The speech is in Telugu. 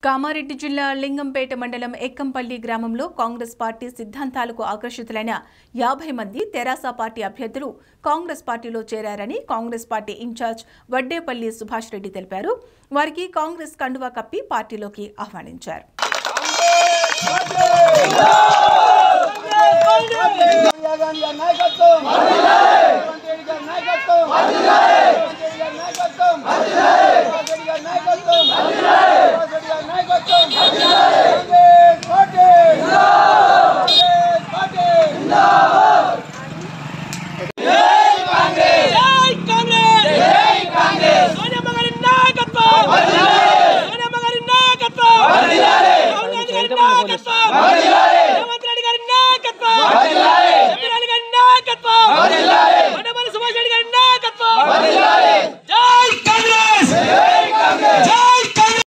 కామారెడ్డి జిల్లా లింగంపేట మండలం ఎక్కంపల్లి గ్రామంలో కాంగ్రెస్ పార్టీ సిద్ధాంతాలకు ఆకర్షితులైన యాభై మంది తెరాస పార్టీ అభ్యర్థులు కాంగ్రెస్ పార్టీలో చేరారని కాంగ్రెస్ పార్టీ ఇన్ఛార్జ్ వడ్డేపల్లి సుభాష్ రెడ్డి తెలిపారు వారికి కాంగ్రెస్ కండువా కప్పి పార్టీలోకి ఆహ్వానించారు సోనియా గాంధీ గారి నాయకత్వం రేవంత్ రెడ్డి గారి నాయకత్వం రేవంత్ రెడ్డి గారి నాయకత్వం రేవంత్ రెడ్డి గారి నాయకత్వం రేవంత్ రెడ్డి గారి నాయకత్వం కాంగ్రెస్ పార్టీ కాంగ్రెస్ పార్టీ జై కాంగ్రెస్ జై కాంగ్రెస్ సోనియా గారి నాయకత్వం సోనియా గారి నాయకత్వం రాహుల్ గాంధీ గారి నాయకత్వం రేవంత్ రెడ్డి గారి నాయకత్వం షబీర్ అలీ గారి నాయకత్వం